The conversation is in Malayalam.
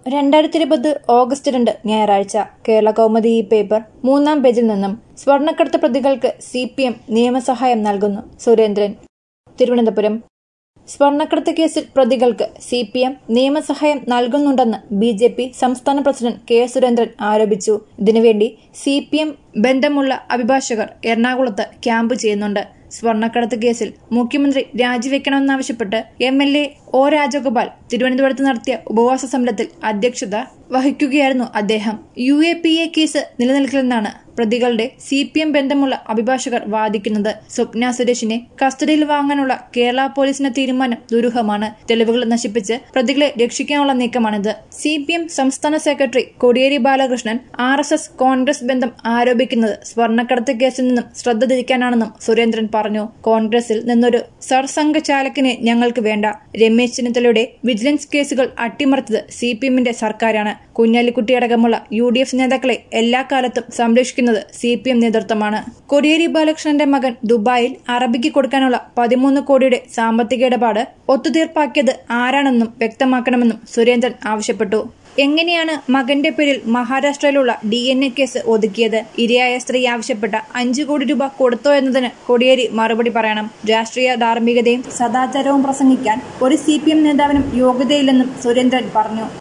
രണ്ടായിരത്തി ഇരുപത് ഓഗസ്റ്റ് രണ്ട് ഞായറാഴ്ച കേരള കൗമുദി ഈ പേപ്പർ മൂന്നാം പേജിൽ നിന്നും സ്വർണ്ണക്കടത്ത് പ്രതികൾക്ക് സി പി എം നിയമസഹായം നൽകുന്നു സുരേന്ദ്രൻ തിരുവനന്തപുരം സ്വർണ്ണക്കടത്ത് കേസിൽ പ്രതികൾക്ക് സി പി എം നിയമസഹായം നൽകുന്നുണ്ടെന്ന് ബി ജെ പി സംസ്ഥാന പ്രസിഡന്റ് കെ സുരേന്ദ്രൻ ആരോപിച്ചു ഇതിനുവേണ്ടി സി പി എം ബന്ധമുള്ള അഭിഭാഷകർ എറണാകുളത്ത് ക്യാമ്പ് ചെയ്യുന്നുണ്ട് സ്വർണ്ണക്കടത്ത് കേസിൽ മുഖ്യമന്ത്രി രാജിവെക്കണമെന്നാവശ്യപ്പെട്ട് M L A O Rajagopal തിരുവനന്തപുരത്ത് നടത്തിയ ഉപവാസ സമരത്തിൽ അധ്യക്ഷത വഹിക്കുകയായിരുന്നു അദ്ദേഹം U A P A case നിലനിൽക്കില്ലെന്നാണ് പ്രതികളുടെ സി പി എം ബന്ധമുള്ള അഭിഭാഷകർ വാദിക്കുന്നത് സ്വപ്ന സുരേഷിനെ കസ്റ്റഡിയിൽ വാങ്ങാനുള്ള കേരള പോലീസിന്റെ തീരുമാനം ദുരൂഹമാണ് തെളിവുകൾ നശിപ്പിച്ച് പ്രതികളെ രക്ഷിക്കാനുള്ള നീക്കമാണിത് സി പി എം സംസ്ഥാന secretary Kodiyeri Balakrishnan R S S Congress ബന്ധം ആരോപിക്കുന്നത് സ്വർണ്ണക്കടത്ത് കേസിൽ നിന്നും ശ്രദ്ധ തിരിക്കാനാണെന്നും സുരേന്ദ്രൻ പറഞ്ഞു കോൺഗ്രസിൽ നിന്നൊരു സർസംഘ ചാലകിനെ ഞങ്ങൾക്ക് വേണ്ട രമേശ് ചെന്നിത്തലയുടെ വിജിലൻസ് കേസുകൾ അട്ടിമറിച്ചത് സി പി എമ്മിന്റെ സർക്കാരാണ് കുഞ്ഞാലിക്കുട്ടിയടക്കമുള്ള യു ഡി എഫ് നേതാക്കളെ എല്ലാ കാലത്തും സംരക്ഷിക്കുന്നത് സി പി എം നേതൃത്വമാണ് കോടിയേരി ബാലകൃഷ്ണന്റെ മകൻ ദുബായിൽ അറബിക്ക് കൊടുക്കാനുള്ള പതിമൂന്ന് കോടിയുടെ സാമ്പത്തിക ഇടപാട് ഒത്തുതീർപ്പാക്കിയത് ആരാണെന്നും വ്യക്തമാക്കണമെന്നും സുരേന്ദ്രൻ ആവശ്യപ്പെട്ടു എങ്ങനെയാണ് മകന്റെ പേരിൽ മഹാരാഷ്ട്രയിലുള്ള ഡി എൻ എ കേസ് ഒതുക്കിയത് ഇരയായ സ്ത്രീ ആവശ്യപ്പെട്ട അഞ്ചു കോടി രൂപ കൊടുത്തോ എന്നതിന് കോടിയേരി മറുപടി പറയണം രാഷ്ട്രീയ ധാർമ്മികതയും സദാചാരവും പ്രസംഗിക്കാൻ ഒരു സി നേതാവിനും യോഗ്യതയില്ലെന്നും സുരേന്ദ്രൻ പറഞ്ഞു